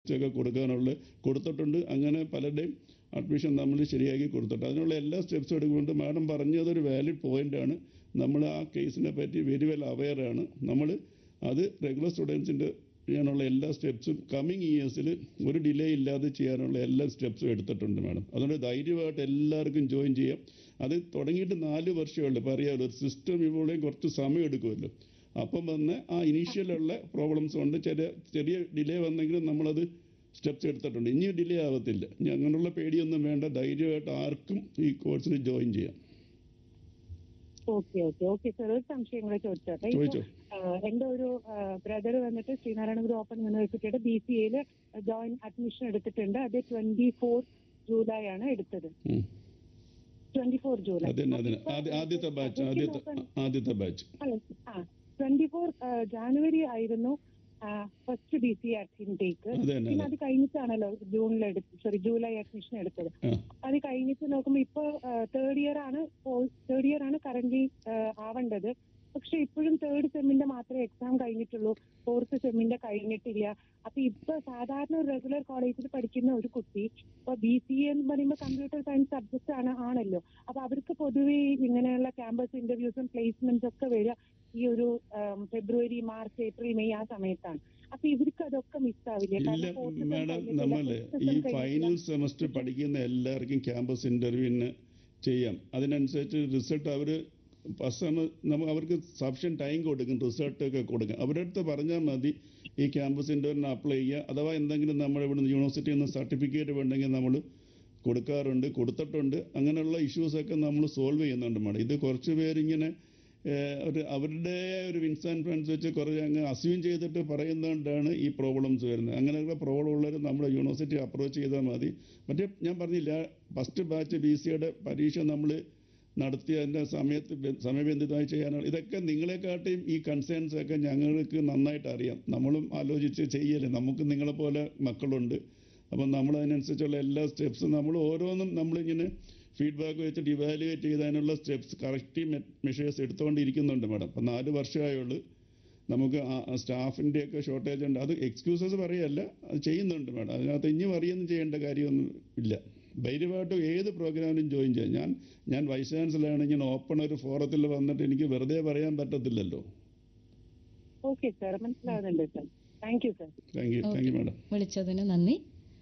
Test ഒക്കെ കൊടുക്കാനുള്ള കൊടുത്തിട്ടുണ്ട് അങ്ങനെ പലരുടെയും അഡ്മിഷൻ നമ്മൾ ശരിയാക്കി കൊടുത്തിട്ടുണ്ട് അതിനുള്ള എല്ലാ സ്റ്റെപ്സും എടുക്കുന്നുണ്ട് മാഡം പറഞ്ഞതൊരു വാലിഡ് പോയിൻ്റാണ് നമ്മൾ ആ കേസിനെ പറ്റി വെരി വെൽ അവെയറാണ് നമ്മൾ അത് റെഗുലർ സ്റ്റുഡൻസിൻ്റെ ചെയ്യാനുള്ള എല്ലാ സ്റ്റെപ്സും കമ്മിങ് ഇയേഴ്സിൽ ഒരു ഡിലേ ഇല്ലാതെ ചെയ്യാനുള്ള എല്ലാ സ്റ്റെപ്സും എടുത്തിട്ടുണ്ട് മാഡം അതുകൊണ്ട് ധൈര്യമായിട്ട് എല്ലാവർക്കും ജോയിൻ ചെയ്യാം അത് തുടങ്ങിയിട്ട് നാല് വർഷമേ ഉള്ളൂ ഇപ്പോൾ അറിയാമല്ലോ ഒരു സിസ്റ്റം ഇവളെയും കുറച്ച് സമയം എടുക്കുമല്ലോ അപ്പം വന്ന് ആ ഇനീഷ്യലുള്ള പ്രോബ്ലംസ് കൊണ്ട് ചെറിയ ചെറിയ ഡിലേ വന്നെങ്കിലും നമ്മളത് സ്റ്റെപ്സ് എടുത്തിട്ടുണ്ട് ഇനി ഡിലേ ആവത്തില്ല ഇനി അങ്ങനെയുള്ള പേടിയൊന്നും വേണ്ട ധൈര്യമായിട്ട് ആർക്കും ഈ കോഴ്സിന് ജോയിൻ ചെയ്യാം ഓക്കെ ഓക്കെ ഓക്കെ സാർ ഒരു സംശയം കൂടെ ചോദിച്ചോട്ടെ ഇപ്പൊ, ചോദിച്ചോ. ആ, എന്റെ ഒരു ബ്രദർ വന്നിട്ട് ശ്രീനാരായണ ഗുരു ഓപ്പൺ യൂണിവേഴ്സിറ്റിയുടെ ബി സി എയിൽ ജോയിൻ അഡ്മിഷൻ എടുത്തിട്ടുണ്ട് അത് ട്വന്റി ഫോർ ജൂലൈ ആണ് എടുത്തത് ഉം. ട്വന്റി ഫോർ ജൂലൈ അതന്നെ അതന്നെ ആദ്യ- ആദ്യത്തെ ബാച്ച് ആദ്യത്തെ ആദ്യത്തെ ബാച്ച് ട്വന്റി ഫോർ ജാനുവരി ആയിരുന്നു ഫസ്റ്റ് ബി സി ഇൻടേക്ക് അതന്നെ പിന്നെ അതെ അത് കഴിഞ്ഞിട്ടാണല്ലോ ജൂണിൽ എടുത്ത് സോറി ജൂലൈ അഡ്മിഷൻ എടുത്തത് ആ അത് കഴിഞ്ഞിട്ട് നോക്കുമ്പോൾ ഇപ്പൊ തേർഡ് ഇയർ ആണ് തേർഡ് ഇയർ ആണ് കറന്റ് ആവേണ്ടത് പക്ഷെ ഇപ്പോഴും തേർഡ് സെമ്മിന്റെ മാത്രമേ എക്സാം കഴിഞ്ഞിട്ടുള്ളൂ ഫോർത്ത് സെമ്മിന്റെ കഴിഞ്ഞിട്ടില്ല അപ്പൊ ഇപ്പൊ സാധാരണ ഒരു റെഗുലർ കോളേജിൽ പഠിക്കുന്ന ഒരു കുട്ടി ഇപ്പൊ ബി സി എ എന്ന് പറയുമ്പോൾ കമ്പ്യൂട്ടർ സയൻസ് സബ്ജക്ട് ആണ് ആണല്ലോ അപ്പൊ അവർക്ക് പൊതുവെ ഇങ്ങനെയുള്ള ക്യാമ്പസ് ഇന്റർവ്യൂസും പ്ലേസ്മെന്റ്സ് ഒക്കെ വരിക ഈ ഒരു ഉം, ഫെബ്രുവരി മാർച്ച് ഏപ്രിൽ മെയ് ആ സമയത്താണ് അപ്പൊ ഇവർക്ക് അതൊക്കെ മിസ്സാവില്ല ഇല്ല മാഡം നമ്മൾ ഈ ഫൈനൽ സെമസ്റ്റർ പഠിക്കുന്ന എല്ലാവർക്കും ക്യാമ്പസ് ഇൻ്റർവ്യൂവിന് ചെയ്യാം അതിനനുസരിച്ച് റിസൾട്ട് അവർ ഫസ്റ്റ് നമ്മൾ അവർക്ക് സഫിഷ്യൻ ടൈം കൊടുക്കും റിസൾട്ട് ഒക്കെ കൊടുക്കും അവരുടെ അടുത്ത് പറഞ്ഞാൽ മതി ഈ ക്യാമ്പസ് ഇൻ്റർവ്യൂവിന് അപ്ലൈ ചെയ്യുക അഥവാ എന്തെങ്കിലും നമ്മൾ ഇവിടുന്ന് യൂണിവേഴ്സിറ്റിയിൽ നിന്ന് സർട്ടിഫിക്കറ്റ് വേണ്ടെങ്കിൽ നമ്മൾ കൊടുക്കാറുണ്ട് കൊടുത്തിട്ടുണ്ട് അങ്ങനെയുള്ള ഇഷ്യൂസൊക്കെ നമ്മൾ സോൾവ് ചെയ്യുന്നുണ്ട് മാഡം ഇത് കുറച്ച് പേരിങ്ങനെ ഏഹ്, ഒരു അവരുടെ ഒരു വിൻസ് ആൻഡ് ഫ്രണ്ട്സ് വെച്ച് കുറേ അങ്ങ് അസ്യൂം ചെയ്തിട്ട് പറയുന്നതുകൊണ്ടാണ് ഈ പ്രോബ്ലംസ് വരുന്നത് അങ്ങനെയുള്ള പ്രോബ്ലം ഉള്ളവർ നമ്മുടെ യൂണിവേഴ്സിറ്റി അപ്രോച്ച് ചെയ്താൽ മതി മറ്റേ ഞാൻ പറഞ്ഞില്ല ഫസ്റ്റ് ബാച്ച് ബി സിയുടെ പരീക്ഷ നമ്മൾ നടത്തി അതിൻ്റെ സമയത്ത് ബ- സമയബന്ധിതമായി ചെയ്യാനുള്ള ഇതൊക്കെ നിങ്ങളെക്കാട്ടിയും ഈ കൺസേൺസ് ഒക്കെ ഞങ്ങൾക്ക് നന്നായിട്ട് അറിയാം നമ്മളും ആലോചിച്ച് ചെയ്യല്ലേ നമുക്ക് നിങ്ങളെപ്പോലെ മക്കളുണ്ട് അപ്പം നമ്മൾ അതിനനുസരിച്ചുള്ള എല്ലാ സ്റ്റെപ്സും നമ്മൾ ഓരോന്നും നമ്മളിങ്ങനെ ഫീഡ്ബാക്ക് വെച്ചിട്ട് ഇവാലുവേറ്റ് ചെയ്തതിനുള്ള സ്റ്റെപ്സ് കറക്റ്റ് മെഷേഴ്സ് എടുത്തുകൊണ്ടിരിക്കുന്നുണ്ട് മാഡം അപ്പം നാല് വർഷമായുള്ളൂ നമുക്ക് സ്റ്റാഫിൻ്റെ ഒക്കെ ഷോർട്ടേജ് ഉണ്ട് അത് എക്സ്ക്യൂസസ് പറയല്ല അത് ചെയ്യുന്നുണ്ട് മാഡം അതിനകത്ത് ഇനിയും അറിയൊന്നും ചെയ്യേണ്ട കാര്യമൊന്നും ഇല്ല ധൈര്യമായിട്ട് ഏത് പ്രോഗ്രാമിലും ജോയിൻ ചെയ്യാം ഞാൻ ഞാൻ വൈസ് ചാൻസലറാണ് ഇങ്ങനെ ഓപ്പൺ ഒരു ഫോറത്തിൽ വന്നിട്ട് എനിക്ക് വെറുതെ പറയാൻ പറ്റത്തില്ലല്ലോ ഓക്കെ സാർ മനസ്സിലാവുന്നുണ്ട് sir thank you sir thank you thank you madam വിളിച്ചതിന് നന്ദി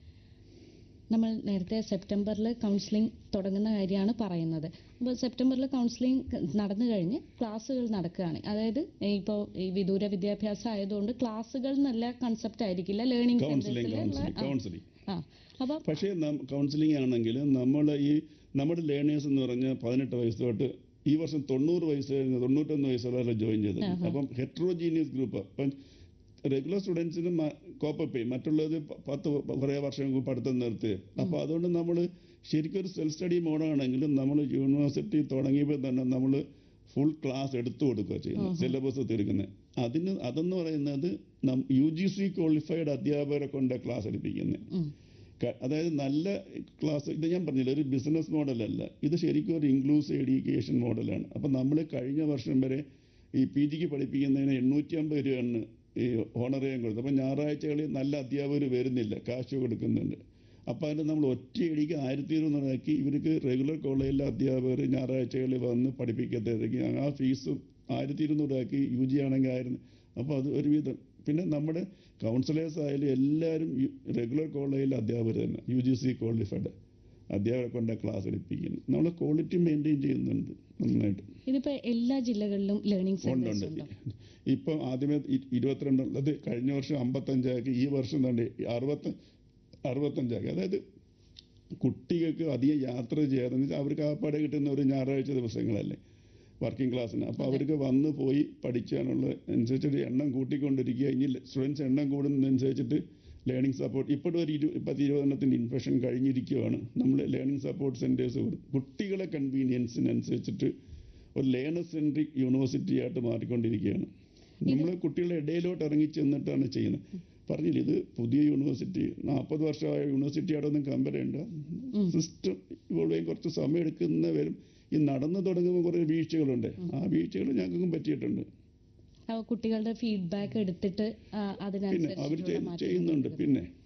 നമ്മൾ നേരത്തെ സെപ്റ്റംബറിൽ കൗൺസിലിംഗ് തുടങ്ങുന്ന കാര്യമാണ് പറയുന്നത് അപ്പോൾ സെപ്റ്റംബറിൽ കൗൺസിലിംഗ് നടന്നു കഴിഞ്ഞ് ക്ലാസ്സുകൾ നടക്കുകയാണ് അതായത് ഇപ്പോൾ ഈ വിദൂര വിദ്യാഭ്യാസം ആയതുകൊണ്ട് ക്ലാസ്സുകൾ എന്നല്ല കൺസെപ്റ്റ് ആയിരിക്കില്ല ലേണിംഗ് കൗൺസിലിംഗ് കൗൺസിലിംഗ് കൗൺസിലിംഗ് ആ അപ്പോൾ പക്ഷേ കൗൺസിലിംഗ് ആണെങ്കിൽ നമ്മൾ ഈ നമ്മുടെ ലേണേഴ്സ് എന്ന് പറഞ്ഞാൽ പതിനെട്ട് വയസ്സ് തൊട്ട് ഈ വർഷം തൊണ്ണൂറ് വയസ്സ് കഴിഞ്ഞ് തൊണ്ണൂറ്റൊന്ന് വയസ്സുള്ളവരെ ജോയിൻ ചെയ്തത് അപ്പം ഹെട്രോജീനിയസ് ഗ്രൂപ്പ് അപ്പം റെഗുലർ സ്റ്റുഡൻസിന് കോപ്പപ്പ് ചെയ്യും മറ്റുള്ളത് പ- പത്ത് കുറേ വർഷം മുമ്പ് പഠിത്തം നിർത്തി അപ്പോൾ അതുകൊണ്ട് നമ്മൾ ശരിക്കും ഒരു സെൽഫ് സ്റ്റഡി മോഡാണെങ്കിലും നമ്മൾ യൂണിവേഴ്സിറ്റി തുടങ്ങിയപ്പോൾ തന്നെ നമ്മൾ ഫുൾ ക്ലാസ് എടുത്തു കൊടുക്കുക ചെയ്യുന്നത് സിലബസ് തീർക്കുന്നത് അതിന് അതെന്ന് പറയുന്നത് യു ജി സി ക്വാളിഫൈഡ് അധ്യാപകരെ കൊണ്ട് ക്ലാസ് എടുപ്പിക്കുന്നത് ക- അതായത് നല്ല ക്ലാസ് ഇത് ഞാൻ പറഞ്ഞില്ല ഒരു ബിസിനസ് മോഡലല്ല ഇത് ശരിക്കും ഒരു ഇൻക്ലൂസീവ് എഡ്യൂക്കേഷൻ മോഡലാണ് അപ്പം നമ്മൾ കഴിഞ്ഞ വർഷം വരെ ഈ പി ജിക്ക് പഠിപ്പിക്കുന്നതിന് എണ്ണൂറ്റി അമ്പത് രൂപയാണ് ഈ ഓണറേയും കൊടുത്തത് അപ്പം ഞായറാഴ്ചകളിൽ നല്ല അധ്യാപകർ വരുന്നില്ല കാശ് കൊടുക്കുന്നുണ്ട് അപ്പോൾ അതിന് നമ്മൾ ഒറ്റയടിക്ക് ആയിരത്തി ഇരുന്നൂറാക്കി ഇവർക്ക് റെഗുലർ കോളേജിലെ അധ്യാപകർ ഞായറാഴ്ചകളിൽ വന്ന് പഠിപ്പിക്കത്തേക്ക് ആ ഫീസും ആയിരത്തി ഇരുന്നൂറാക്കി യു ജി ആണെങ്കിൽ ആയിരുന്നു അപ്പോൾ അത് ഒരുവിധം പിന്നെ നമ്മുടെ കൗൺസിലേഴ്സ് ആയാലും എല്ലാവരും റെഗുലർ കോളേജിലെ അധ്യാപകർ തന്നെ യു ജി സി ക്വാളിഫൈഡ് അധ്യാപകരെ കൊണ്ട് ക്ലാസ് എടുപ്പിക്കുന്നു നമ്മൾ ക്വാളിറ്റി മെയിൻറ്റെയിൻ ചെയ്യുന്നുണ്ട് നന്നായിട്ട് ഇതിപ്പോൾ എല്ലാ ജില്ലകളിലും ലേണിംഗ് ഉണ്ട് സെന്റേഴ്സ് ഉണ്ട് ഉണ്ടോ ഇപ്പം ആദ്യമേ ഇ- ഇരുപത്തിരണ്ടുള്ളത് കഴിഞ്ഞ വർഷം അമ്പത്തഞ്ചാക്കി ഈ വർഷം തന്നെ അറുപത്തി അറുപത്തഞ്ചാക്കി അതായത് കുട്ടികൾക്ക് അധികം യാത്ര ചെയ്യാതെന്ന് വെച്ചാൽ അവർക്ക് ആപ്പാടെ കിട്ടുന്ന ഒരു ഞായറാഴ്ച ദിവസങ്ങളല്ലേ വർക്കിംഗ് ക്ലാസ്സിന് അപ്പോൾ അവർക്ക് വന്ന് പോയി പഠിക്കാനുള്ള അനുസരിച്ചിട്ട് എണ്ണം കൂട്ടിക്കൊണ്ടിരിക്കുക ഇനി സ്റ്റുഡൻസ് എണ്ണം കൂടുന്നതനുസരിച്ചിട്ട് ലേണിംഗ് സപ്പോർട്ട് ഇപ്പോഴും ഒരു ഇരു പത്ത് ഇരുപതെണ്ണത്തിൻ്റെ ഇൻഫെക്ഷൻ കഴിഞ്ഞിരിക്കുകയാണ് നമ്മൾ ലേണിംഗ് സപ്പോർട്ട് സെൻറ്റേഴ്സ് കുട്ടികളെ കൺവീനിയൻസിനനുസരിച്ചിട്ട് ഒരു ലേണർ സെൻട്രിക് യൂണിവേഴ്സിറ്റി ആയിട്ട് മാറിക്കൊണ്ടിരിക്കുകയാണ് നമ്മൾ കുട്ടികളുടെ ഇടയിലോട്ട് ഇറങ്ങി ചെന്നിട്ടാണ് ചെയ്യുന്നത് പറഞ്ഞില്ല ഇത് പുതിയ യൂണിവേഴ്സിറ്റി നാൽപ്പത് വർഷമായ യൂണിവേഴ്സിറ്റിയോടൊന്നും കമ്പയർ ചെയ്യേണ്ട സിസ്റ്റം ഇവോൾവ് ചെയ്യാൻ കുറച്ച് സമയം എടുക്കുന്ന വരും ഈ നടന്നു തുടങ്ങുമ്പോൾ കുറേ വീഴ്ചകളുണ്ട് ആ വീഴ്ചകൾ ഞങ്ങൾക്കും പറ്റിയിട്ടുണ്ട് അപ്പോൾ കുട്ടികളുടെ ഫീഡ്ബാക്ക് എടുത്തിട്ട് ആ, പിന്നെ അവർ അതിനനുസരിച്ചിട്ടുള്ള മാറ്റങ്ങൾ ചെയ്യുന്നുണ്ട് പിന്നെ